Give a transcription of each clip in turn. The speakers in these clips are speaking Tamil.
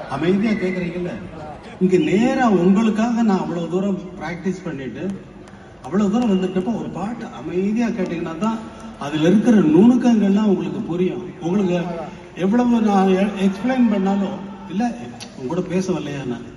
அமைதியா கேக்குறீங்கல்ல இங்க நேரா உங்களுக்காக நான் அவ்வளவு தூரம் பிராக்டிஸ் பண்ணிட்டு அவ்வளவு தூரம் வந்துட்டப்ப ஒரு பாட்டு அமைதியா கேட்டீங்கன்னா தான் அதுல இருக்கிற நுணுக்கங்கள்லாம் உங்களுக்கு புரியும் உங்களுக்கு எவ்வளவு நான் எக்ஸ்பிளைன் பண்ணாலும் இல்ல உங்க கூட பேச வரலையா நான்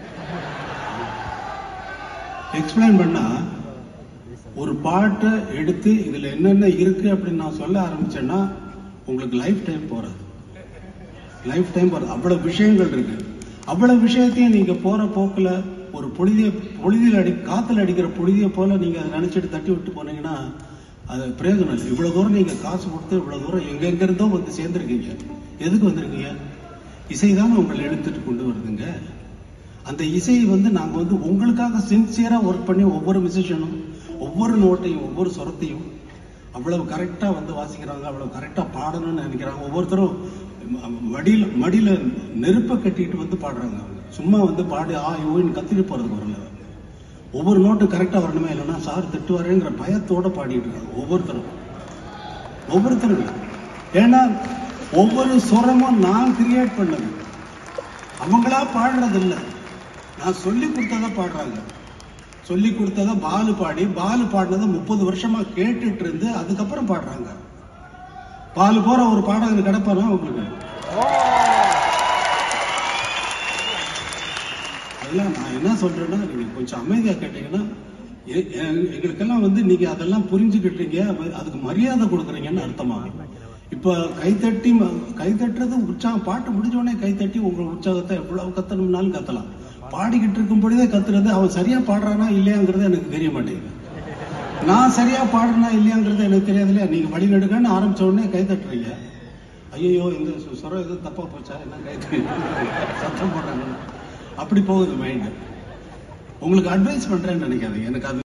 எக்ஸ்பிளைன் பண்ணா ஒரு பாட்டை எடுத்து இதுல என்னென்ன இருக்கு அப்படின்னு நான் சொல்ல ஆரம்பிச்சேன்னா உங்களுக்கு லைஃப் டைம் போறது லைஃப் டைம் போறது அவ்வளவு விஷயங்கள் இருக்கு அவ்வளவு விஷயத்தையும் நீங்க போற போக்குல ஒரு புழுதிய புழுதியில் அடி காத்துல அடிக்கிற புழுதிய போல நீங்க அதை நினைச்சிட்டு தட்டி விட்டு போனீங்கன்னா அது பிரயோஜனம் இல்லை இவ்வளவு தூரம் நீங்க காசு கொடுத்து இவ்வளவு தூரம் எங்க எங்க இருந்தோ வந்து சேர்ந்திருக்கீங்க எதுக்கு வந்திருக்கீங்க இசைதான் உங்களை எடுத்துட்டு கொண்டு வருதுங்க அந்த இசையை வந்து நாங்க வந்து உங்களுக்காக சின்சியரா ஒர்க் பண்ணி ஒவ்வொரு மியூசிஷியனும் ஒவ்வொரு நோட்டையும் ஒவ்வொரு சொரத்தையும் அவ்வளவு கரெக்டா வந்து வாசிக்கிறாங்க அவ்வளவு கரெக்டா பாடணும்னு நினைக்கிறாங்க ஒவ்வொருத்தரும் ம- மடியில மடியில நெருப்பை கட்டிட்டு வந்து பாடுறாங்க அவங்க சும்மா வந்து பாடி ஆ யூன்னு கத்திட்டு போறதுக்கு வரல ஒவ்வொரு நோட்டு கரெக்டா வரணுமே இல்லைன்னா சார் திட்டுவாரேங்கிற பயத்தோட பாடிட்டு இருக்காங்க ஒவ்வொருத்தரும் ஒவ்வொருத்தரும் ஏன்னா ஒவ்வொரு சுரமும் நான் கிரியேட் பண்ணது அவங்களா பாடுறது இல்ல நான் சொல்லி கொடுத்ததை பாடுறாங்க சொல்லி கொடுத்ததை பாலு பாடி பாலு பாடினதை முப்பது வருஷமா கேட்டுட்டு இருந்து அதுக்கப்புறம் பாடுறாங்க பாலு போற ஒரு பாடகர் கிடப்பானா உங்களுக்கு அதெல்லாம் நான் என்ன சொல்றேன்னா நீங்க கொஞ்சம் அமைதியா கேட்டீங்கன்னா எ- எ- எங்களுக்கெல்லாம் வந்து நீங்க அதெல்லாம் புரிஞ்சுக்கிட்டீங்க அப்ப அதுக்கு மரியாதை கொடுக்குறீங்கன்னு அர்த்தமா இப்ப கைத்தட்டி ம- கைத்தட்டுறது உற்சாகம் பாட்டு முடிஞ்ச உடனே கைத்தட்டி உங்க உற்சாகத்தை எவ்வளவு கத்தணும்னாலும் கத்தலாம் பாடிக்கிட்டு இருக்கும் பொழுதே கத்துறது அவன் சரியா பாடுறானா இல்லையாங்கிறது எனக்கு தெரிய மாட்டேங்குது நான் சரியா பாடுறேனா இல்லையாங்கிறது எனக்கு தெரியாது இல்லையா நீங்க வழி நடுக்கன்னு ஆரம்பிச்ச உடனே கை தட்டுறீங்க ஐயோ இந்த சு- சுரம் எதுவும் தப்பா போச்சா என்ன கை தட்டு- சத்தம் போடுறாங்க அப்படி போகுது மைண்ட் உங்களுக்கு அட்வைஸ் பண்றேன்னு நினைக்காதீங்க எனக்கு அது